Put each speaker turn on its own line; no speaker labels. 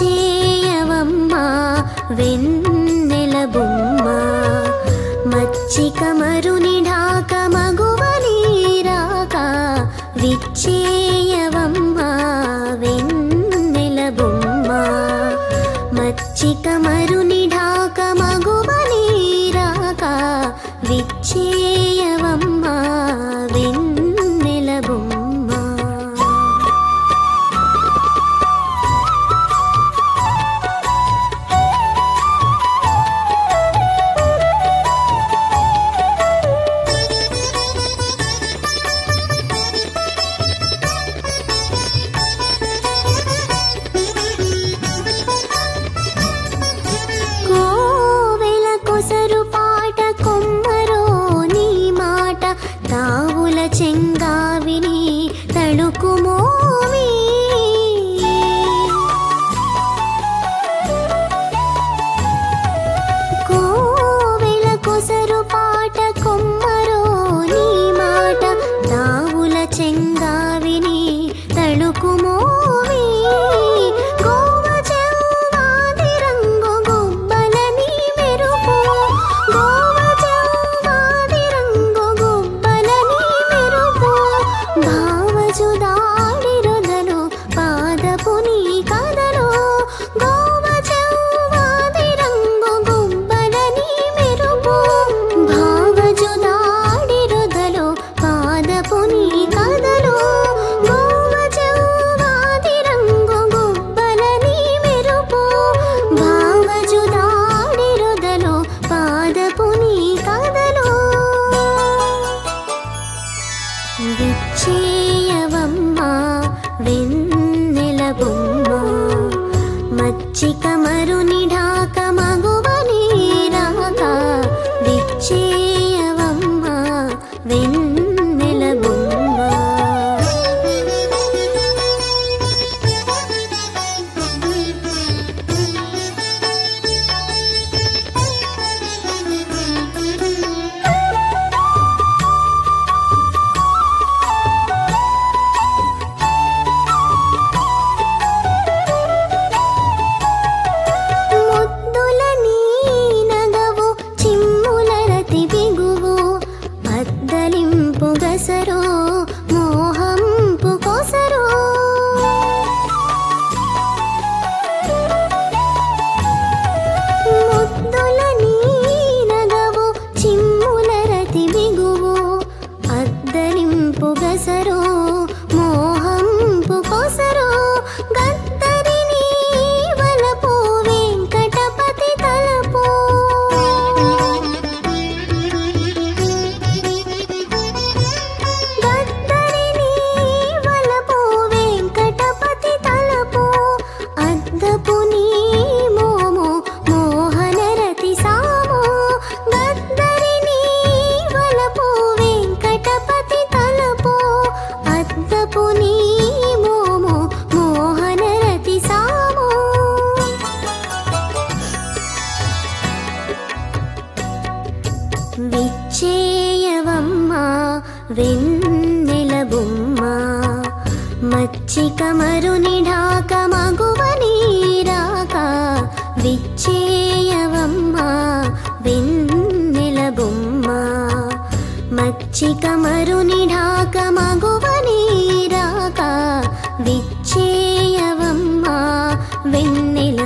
విచ్చేయవమ్మా వెన్నెల బొమ్మ మచ్చిక మరుని ఢాక మగువనీరాక విచ్చేయవమ్మా వెన్నెల బొమ్మ మచ్చిక మరుని ఢాక మగువనీరాక విచ్చేయవమ్మా వెన్నెల బొమ్మ కోవెల కొసరు పాట కొమ్మరో నీ మాట తావుల చెంగావిని తళుకుమోవి కోవెల కొసరు పాట కొమ్మరో నీ మాట తావుల చెంగావిని తళుకుమోవి గోవ చెవ్వాది రంగు గుబ్బలని మెరుపు గోవ చెవ్వాది రంగు గుబ్బలని మెరుపు భావజుదాడి రొదలు పాదపు నీ కదలు గోవ చెవ్వాది రంగు గుబ్బలని మెరుపు భావజుదాడి రొదలు పాదపు నీ కదలు గోవ చెవ్వాది రంగు గుబ్బలని మెరుపు భావజుదాడి రొదలు పాదపు నీ కదలు విచ్చేయవమ్మా వెన్నెల బొమ్మ మచ్చిక మరుని ఢాక మగువనీరాక విచ్చేయవమ్మా వెన్నెల బొమ్మ ముద్దుల నీ నగవు చిమ్ముల రతి బిగువు అద్దలింపు గసరో మోహంపు కొసరో ముద్దుల నీ నగవు చిమ్ముల రతి బిగువు అద్దలింపు గసరో మోహంపు కొసరో గద్దరిని వలపు వెంకటపతి తలపు గద్దరిని వలపు వెంకటపతి తలపు అద్దపు నీ మోము మోహనరతి సాము గద్దరిని వలపు వెంకటపతి తలపు అద్దపు నీ మోము మోహనరతి సాము విచ్చేయవమ్మా వెన్నెల బొమ్మ మచ్చిక మరుని ఢాక మగువనీరాక విచ్చేయవమ్మా వెన్నెల బొమ్మ మచ్చిక మరుని ఢాక మగువనీరాక విచ్చేయవమ్మా వెన్నెల